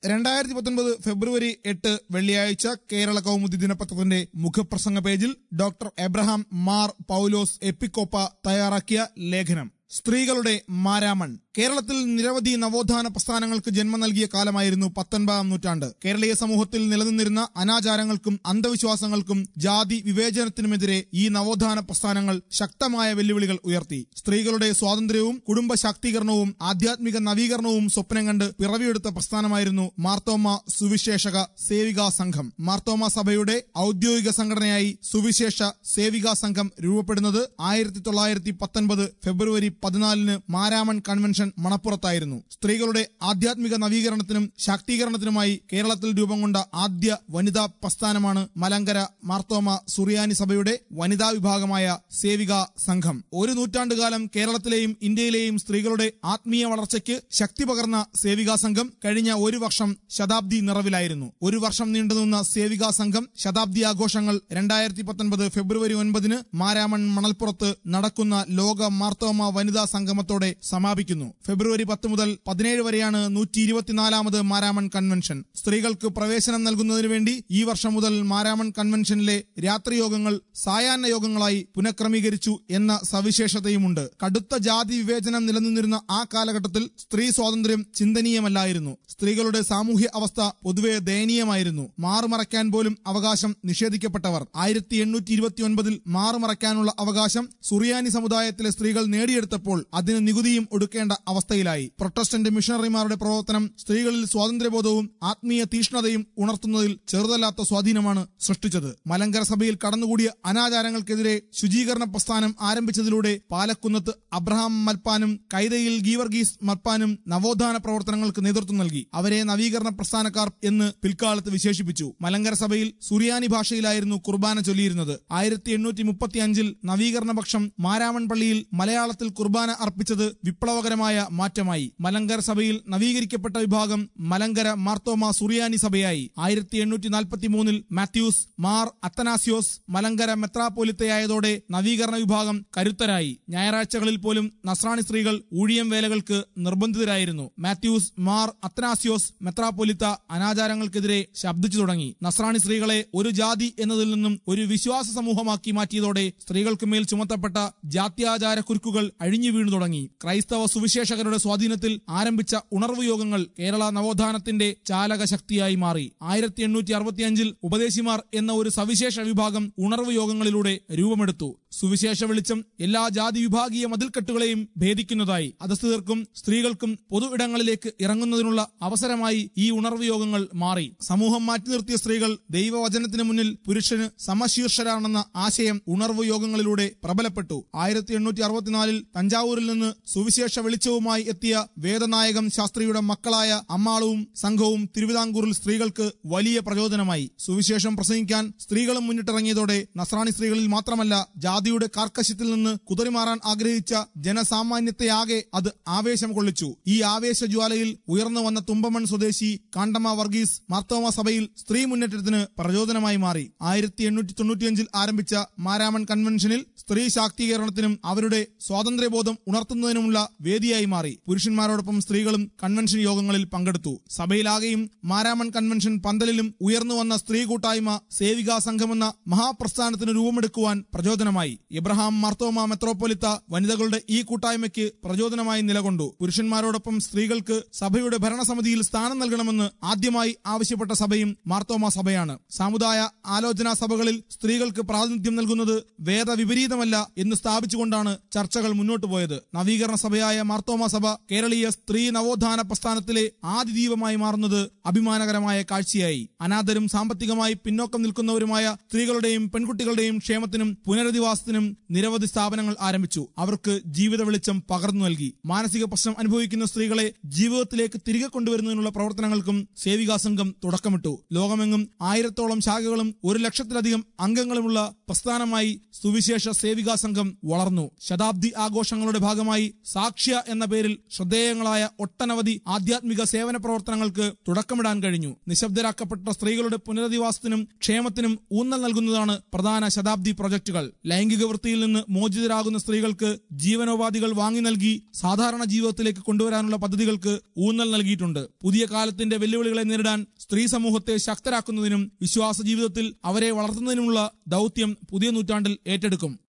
രണ്ടായിരത്തി പത്തൊൻപത് ഫെബ്രുവരി എട്ട് വെള്ളിയാഴ്ച കേരള കൗമുദി ദിനപത്രത്തിന്റെ മുഖപ്രസംഗ പേജിൽ ഡോക്ടർ എബ്രഹാം മാർ പൗലോസ് എപ്പിക്കോപ്പ തയ്യാറാക്കിയ ലേഖനം സ്ത്രീകളുടെ മാരാമൺ കേരളത്തിൽ നിരവധി നവോത്ഥാന പ്രസ്ഥാനങ്ങൾക്ക് ജന്മം നൽകിയ കാലമായിരുന്നു പത്തൊൻപതാം നൂറ്റാണ്ട് കേരളീയ സമൂഹത്തിൽ നിലനിന്നിരുന്ന അനാചാരങ്ങൾക്കും അന്ധവിശ്വാസങ്ങൾക്കും ജാതി വിവേചനത്തിനുമെതിരെ ഈ നവോത്ഥാന പ്രസ്ഥാനങ്ങൾ ശക്തമായ വെല്ലുവിളികൾ ഉയർത്തി സ്ത്രീകളുടെ സ്വാതന്ത്ര്യവും കുടുംബ ശാക്തീകരണവും ആധ്യാത്മിക നവീകരണവും സ്വപ്നം കണ്ട് പിറവിയെടുത്ത പ്രസ്ഥാനമായിരുന്നു മാർത്തോമ സുവിശേഷക സേവികാ സംഘം മാർത്തോമ സഭയുടെ ഔദ്യോഗിക സംഘടനയായി സുവിശേഷ സേവികാ സംഘം രൂപപ്പെടുന്നത് ആയിരത്തി തൊള്ളായിരത്തി പത്തൊൻപത് ഫെബ്രുവരി പതിനാലിന് മാരാമൺ കൺവെൻഷൻ മണപ്പുറത്തായിരുന്നു സ്ത്രീകളുടെ ആധ്യാത്മിക നവീകരണത്തിനും ശാക്തീകരണത്തിനുമായി കേരളത്തിൽ രൂപം കൊണ്ട ആദ്യ വനിതാ പ്രസ്ഥാനമാണ് മലങ്കര മാർത്തോമ സുറിയാനി സഭയുടെ വനിതാ വിഭാഗമായ സേവിക സംഘം ഒരു നൂറ്റാണ്ടുകാലം കേരളത്തിലെയും ഇന്ത്യയിലെയും സ്ത്രീകളുടെ ആത്മീയ വളർച്ചയ്ക്ക് ശക്തി പകർന്ന സേവികാ സംഘം കഴിഞ്ഞ ഒരു വർഷം ശതാബ്ദി നിറവിലായിരുന്നു ഒരു വർഷം നീണ്ടുനിന്ന സേവികാ സംഘം ശതാബ്ദി ആഘോഷങ്ങൾ രണ്ടായിരത്തി പത്തൊൻപത് ഫെബ്രുവരി ഒൻപതിന് മാരാമൺ മണൽപ്പുറത്ത് നടക്കുന്ന ലോക മാർത്തോമ വനിതാ സംഗമത്തോടെ സമാപിക്കുന്നു ഫെബ്രുവരി പത്ത് മുതൽ പതിനേഴ് വരെയാണ് നൂറ്റി ഇരുപത്തിനാലാമത് മാരാമൺ കൺവെൻഷൻ സ്ത്രീകൾക്ക് പ്രവേശനം നൽകുന്നതിന് വേണ്ടി ഈ വർഷം മുതൽ മാരാമൺ കൺവെൻഷനിലെ രാത്രി യോഗങ്ങൾ സായാഹ്ന യോഗങ്ങളായി പുനഃക്രമീകരിച്ചു എന്ന സവിശേഷതയുമുണ്ട് കടുത്ത ജാതി വിവേചനം നിലനിന്നിരുന്ന ആ കാലഘട്ടത്തിൽ സ്ത്രീ സ്വാതന്ത്ര്യം ചിന്തനീയമല്ലായിരുന്നു സ്ത്രീകളുടെ സാമൂഹ്യ അവസ്ഥ പൊതുവെ ദയനീയമായിരുന്നു മാറുമറയ്ക്കാൻ പോലും അവകാശം നിഷേധിക്കപ്പെട്ടവർ ആയിരത്തി എണ്ണൂറ്റി ഇരുപത്തി ഒൻപതിൽ മാറുമറയ്ക്കാനുള്ള അവകാശം സുറിയാനി സമുദായത്തിലെ സ്ത്രീകൾ നേടിയെടുത്തപ്പോൾ അതിന് നികുതിയും ഒടുക്കേണ്ട അവസ്ഥയിലായി പ്രൊട്ടസ്റ്റന്റ് മിഷണറിമാരുടെ പ്രവർത്തനം സ്ത്രീകളിൽ സ്വാതന്ത്ര്യബോധവും ആത്മീയ തീഷ്ണതയും ഉണർത്തുന്നതിൽ ചെറുതല്ലാത്ത സ്വാധീനമാണ് സൃഷ്ടിച്ചത് മലങ്കര സഭയിൽ കടന്നുകൂടിയ അനാചാരങ്ങൾക്കെതിരെ ശുചീകരണ പ്രസ്ഥാനം ആരംഭിച്ചതിലൂടെ പാലക്കുന്നത്ത് അബ്രഹാം മൽപ്പാനും കൈതയിൽ ഗീവർഗീസ് മൽപ്പാനും നവോത്ഥാന പ്രവർത്തനങ്ങൾക്ക് നേതൃത്വം നൽകി അവരെ നവീകരണ പ്രസ്ഥാനക്കാർ എന്ന് പിൽക്കാലത്ത് വിശേഷിപ്പിച്ചു മലങ്കര സഭയിൽ സുറിയാനി ഭാഷയിലായിരുന്നു കുർബാന ചൊല്ലിയിരുന്നത് ആയിരത്തി എണ്ണൂറ്റി മുപ്പത്തി അഞ്ചിൽ നവീകരണപക്ഷം മാരാമൺ പള്ളിയിൽ മലയാളത്തിൽ കുർബാന അർപ്പിച്ചത് വിപ്ലവകരമായ മാറ്റമായി മലങ്കര സഭയിൽ നവീകരിക്കപ്പെട്ട വിഭാഗം മലങ്കര മാർത്തോമ സുറിയാനി സഭയായി ആയിരത്തി എണ്ണൂറ്റി നാൽപ്പത്തി മൂന്നിൽ മാത്യൂസ് മാർ അത്തനാസിയോസ് മലങ്കര മെത്രാപോലിത്തയായതോടെ നവീകരണ വിഭാഗം കരുത്തരായി ഞായറാഴ്ചകളിൽ പോലും നസ്രാണി സ്ത്രീകൾ ഊഴിയം വേലകൾക്ക് നിർബന്ധിതരായിരുന്നു മാത്യൂസ് മാർ അത്തനാസിയോസ് മെത്രാപോലിത്ത അനാചാരങ്ങൾക്കെതിരെ ശബ്ദിച്ചു തുടങ്ങി നസ്രാണി സ്ത്രീകളെ ഒരു ജാതി എന്നതിൽ നിന്നും ഒരു വിശ്വാസ സമൂഹമാക്കി മാറ്റിയതോടെ സ്ത്രീകൾക്ക് മേൽ ചുമത്തപ്പെട്ട ജാത്യാചാര കുരുക്കുകൾ അഴിഞ്ഞു വീണു തുടങ്ങി ക്രൈസ്തവ സുവിശേഷകരുടെ സ്വാധീനത്തിൽ ആരംഭിച്ച ഉണർവ് യോഗങ്ങൾ കേരള നവോത്ഥാനത്തിന്റെ ചാലക ശക്തിയായി മാറി ആയിരത്തി എണ്ണൂറ്റി അറുപത്തിയഞ്ചിൽ ഉപദേശിമാർ എന്ന ഒരു സവിശേഷ വിഭാഗം ഉണർവ് യോഗങ്ങളിലൂടെ രൂപമെടുത്തു സുവിശേഷ വെളിച്ചം എല്ലാ ജാതി വിഭാഗീയ മതിൽക്കെട്ടുകളെയും ഭേദിക്കുന്നതായി അധസ്ഥിതർക്കും സ്ത്രീകൾക്കും പൊതു ഇടങ്ങളിലേക്ക് ഇറങ്ങുന്നതിനുള്ള അവസരമായി ഈ ഉണർവ് യോഗങ്ങൾ മാറി സമൂഹം മാറ്റി നിർത്തിയ സ്ത്രീകൾ ദൈവവചനത്തിന് മുന്നിൽ പുരുഷന് സമശീർഷരാണെന്ന ആശയം ഉണർവ് യോഗങ്ങളിലൂടെ പ്രബലപ്പെട്ടു ആയിരത്തി എണ്ണൂറ്റി അറുപത്തിനാലിൽ തഞ്ചാവൂരിൽ നിന്ന് സുവിശേഷ വെളിച്ചവുമായി എത്തിയ വേദനായകം ശാസ്ത്രിയുടെ മക്കളായ അമ്മാളും സംഘവും തിരുവിതാംകൂറിൽ സ്ത്രീകൾക്ക് വലിയ പ്രചോദനമായി സുവിശേഷം പ്രസംഗിക്കാൻ സ്ത്രീകളും മുന്നിട്ടിറങ്ങിയതോടെ നസ്രാണി സ്ത്രീകളിൽ മാത്രമല്ല ജാതിയുടെ കാർക്കശ്യത്തിൽ നിന്ന് കുതറിമാറാൻ ആഗ്രഹിച്ച ജനസാമാന്യത്തെയാകെ അത് ആവേശം കൊള്ളിച്ചു ഈ ആവേശജ്വാലയിൽ ഉയർന്നു വന്ന തുമ്പമൺ സ്വദേശി കാണ്ടമ വർഗീസ് മാർത്തോമ സഭയിൽ സ്ത്രീ മുന്നേറ്റത്തിന് പ്രചോദനമായി മാറി ആയിരത്തി എണ്ണൂറ്റി തൊണ്ണൂറ്റിയഞ്ചിൽ ആരംഭിച്ച മാരാമൺ കൺവെൻഷനിൽ സ്ത്രീ ശാക്തീകരണത്തിനും അവരുടെ സ്വാതന്ത്ര്യബോധം ഉണർത്തുന്നതിനുമുള്ള വേദിയായി മാറി പുരുഷന്മാരോടൊപ്പം സ്ത്രീകളും കൺവെൻഷൻ യോഗങ്ങളിൽ പങ്കെടുത്തു സഭയിലാകെയും മാരാമൺ കൺവെൻഷൻ പന്തലിലും ഉയർന്നു വന്ന സ്ത്രീ കൂട്ടായ്മ സേവികാ സംഘമെന്ന മഹാപ്രസ്ഥാനത്തിന് രൂപമെടുക്കുവാൻ പ്രചോദനമായി ഇബ്രഹാം മാർത്തോമ മെത്രോപ്പൊലിത്ത വനിതകളുടെ ഈ കൂട്ടായ്മയ്ക്ക് പ്രചോദനമായി നിലകൊണ്ടു പുരുഷന്മാരോടൊപ്പം സ്ത്രീകൾക്ക് സഭയുടെ ഭരണസമിതിയിൽ സ്ഥാനം നൽകണമെന്ന് ആദ്യമായി ആവശ്യപ്പെട്ട സഭയും മാർത്തോമ സഭയാണ് സാമുദായ ആലോചനാ സഭകളിൽ സ്ത്രീകൾക്ക് പ്രാതിനിധ്യം നൽകുന്നത് വേദവിപരീതമല്ല എന്ന് സ്ഥാപിച്ചുകൊണ്ടാണ് ചർച്ചകൾ മുന്നോട്ടു പോയത് നവീകരണ സഭയായ മാർത്തോമ സഭ കേരളീയ സ്ത്രീ നവോത്ഥാന പ്രസ്ഥാനത്തിലെ ആദിദീപമായി മാറുന്നത് അഭിമാനകരമായ കാഴ്ചയായി അനാഥരും സാമ്പത്തികമായി പിന്നോക്കം നിൽക്കുന്നവരുമായ സ്ത്രീകളുടെയും പെൺകുട്ടികളുടെയും ക്ഷേമത്തിനും പുനരധിവാസത്തിനും നിരവധി സ്ഥാപനങ്ങൾ ആരംഭിച്ചു അവർക്ക് ജീവിത വെളിച്ചം പകർന്നു നൽകി മാനസിക പ്രശ്നം അനുഭവിക്കുന്ന സ്ത്രീകളെ ജീവിതത്തിലേക്ക് തിരികെ കൊണ്ടുവരുന്നതിനുള്ള പ്രവർത്തനങ്ങൾക്കും സേവികാ സംഘം തുടക്കമിട്ടു ലോകമെങ്ങും ആയിരത്തോളം ശാഖകളും ഒരു ലക്ഷത്തിലധികം അംഗങ്ങളുമുള്ള പ്രസ്ഥാനമായി സുവിശേഷ സേവികാ സംഘം വളർന്നു ശതാബ്ദി ആഘോഷങ്ങളുടെ ഭാഗമായി സാക്ഷ്യ എന്ന പേരിൽ ശ്രദ്ധേയങ്ങളായ ഒട്ടനവധി ആധ്യാത്മിക സേവന പ്രവർത്തനങ്ങൾക്ക് തുടക്കമിടാൻ കഴിഞ്ഞു നിശബ്ദരാക്കപ്പെട്ട സ്ത്രീകളുടെ പുനരധിവാസത്തിനും ക്ഷേമത്തിനും ഊന്നൽ നൽകുന്നതാണ് പ്രധാന ശതാബ്ദി പ്രൊജക്ടുകൾ ലൈംഗിക വൃത്തിയിൽ നിന്ന് മോചിതരാകുന്ന സ്ത്രീകൾക്ക് ജീവനോപാധികൾ വാങ്ങി നൽകി സാധാരണ ജീവിതത്തിലേക്ക് കൊണ്ടുവരാനുള്ള പദ്ധതികൾക്ക് ഊന്നൽ നൽകിയിട്ടുണ്ട് പുതിയ കാലത്തിന്റെ വെല്ലുവിളികളെ നേരിടാൻ സ്ത്രീ സമൂഹത്തെ ശക്തരാക്കുന്നതിനും വിശ്വാസ ജീവിതത്തിൽ അവരെ വളർത്തുന്നതിനുമുള്ള ദൗത്യം പുതിയ നൂറ്റാണ്ടിൽ ഏറ്റെടുക്കും